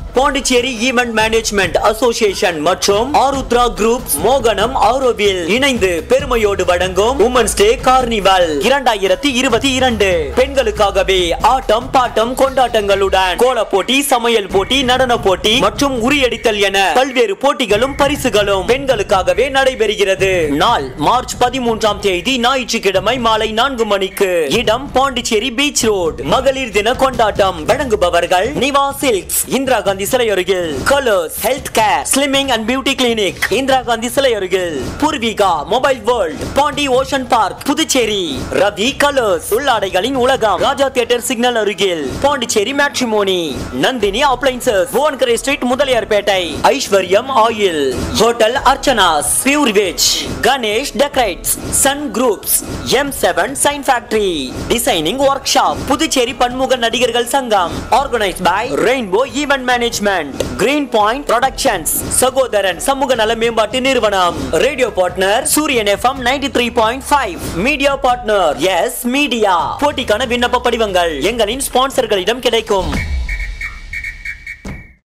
Pondicherry event management association மற்றும் Arudra group மோகனம் ஆரோவில் இணைந்து பெருமையோடு வழங்கும் உமன்ஸ் டே கார்னிவல் இரண்டாயிரத்தி இருபத்தி இரண்டு பெண்களுக்காகவே ஆட்டம் பாட்டம் கொண்டாட்டங்களுடன் கோல போட்டி சமையல் போட்டி நடன போட்டி மற்றும் உரியடித்தல் என பல்வேறு போட்டிகளும் பரிசுகளும் பெண்களுக்காகவே நடைபெறுகிறது நாள் மார்ச் பதிமூன்றாம் தேதி ஞாயிற்றுக்கிழமை மாலை நான்கு மணிக்கு இடம் பாண்டிச்சேரி பீச் ரோட் மகளிர் தின கொண்டாட்டம் வழங்குபவர்கள் நிவா சில்க்ஸ் இந்திரா காந்தி சிலை அருகில் colours health care slimming and beauty clinic Indira Gandhi சிலை அருகில் Poorvika mobile world Pondy ocean park Puducherry Ravi colours உள்ளாடைகளின் உலகம் ராஜா தியேட்டர் சிக்னல் அருகில் Pondicherry matrimony Nandini appliances Bhuvankarai street Mudaliarpet Aishwaryam oil hotel Archana's pure veg Ganesh decorates sun groups M seven sign factory designing work Puducherry பன்முக நடிகர்கள் சங்கம் organise by rainbow event management green point productions சகோதரன் சமூக நல மேம்பாட்டு நிறுவனம் radio partner Suryan FM ninety three point five media partner S media போட்டிக்கான விண்ணப்ப படிவங்கள் எங்களின் ஸ்பான்சர்களிடம் கிடைக்கும்